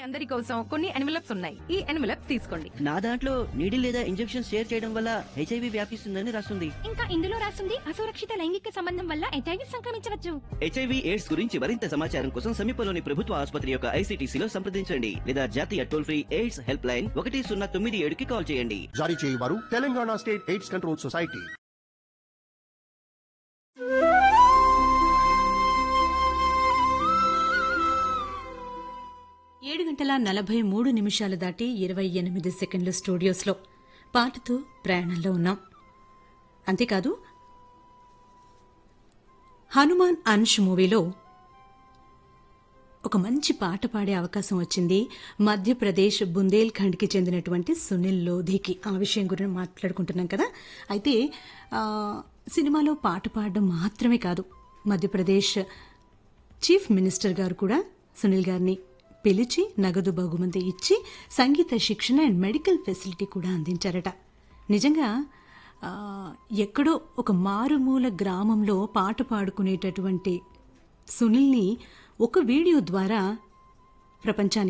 అందరి కోసం కొన్ని ఎన్వలప్స్ ఉన్నాయి ఈ ఎన్వలప్స్ తీసుకోండి నా దాంట్లో నీడిల్ లేదా ఇంజెక్షన్ షేర్ చేయడం వల్ల హెచ్ఐవి వ్యాపిస్తుందని రాస్తుంది ఇంకా ఇందులో రాసింది అసురక్షిత లైంగిక సంబంధం వల్ల హెచ్ఐవి సంక్రమించవచ్చు హెచ్ఐవి ఎయిడ్స్ గురించి మరింత సమాచారం కోసం సమీపంలోని ప్రభుత్వ ఆసుపత్రి యొక్క ఐసీటీసీలో సంప్రదించండి లేదా జాతీయ toll free AIDS help line ఒకటి సున్నా తొమ్మిది ఏడుకి కాల్ చేయండి జారీ చేయవారు Telangana state AIDS control society ఏడు గంటల నలభై మూడు నిమిషాలు దాటి ఇరవై ఎనిమిది సెకండ్లు స్టూడియోస్లో పాటతో ప్రయాణంలో ఉన్నాం అంతేకాదు హనుమాన్ అంశ్ మూవీలో ఒక మంచి పాట పాడే అవకాశం వచ్చింది మధ్యప్రదేశ్ బుందేల్ఖండ్కి చెందినటువంటి సునీల్ లోధికి ఆ విషయం గురించి మాట్లాడుకుంటున్నాం కదా అయితే ఆ, సినిమాలో పాట పాడడం మాత్రమే కాదు మధ్యప్రదేశ్ చీఫ్ మినిస్టర్ గారు కూడా సునీల్ గారిని పిలిచి నగదు బహుమతి ఇచ్చి సంగీత శిక్షణ అండ్ మెడికల్ ఫెసిలిటీ కూడా అందించారట నిజంగా ఆ, ఎక్కడో ఒక మారుమూల గ్రామంలో పాట పాడుకునేటటువంటి సునీల్ని ఒక వీడియో ద్వారా ప్రపంచానికి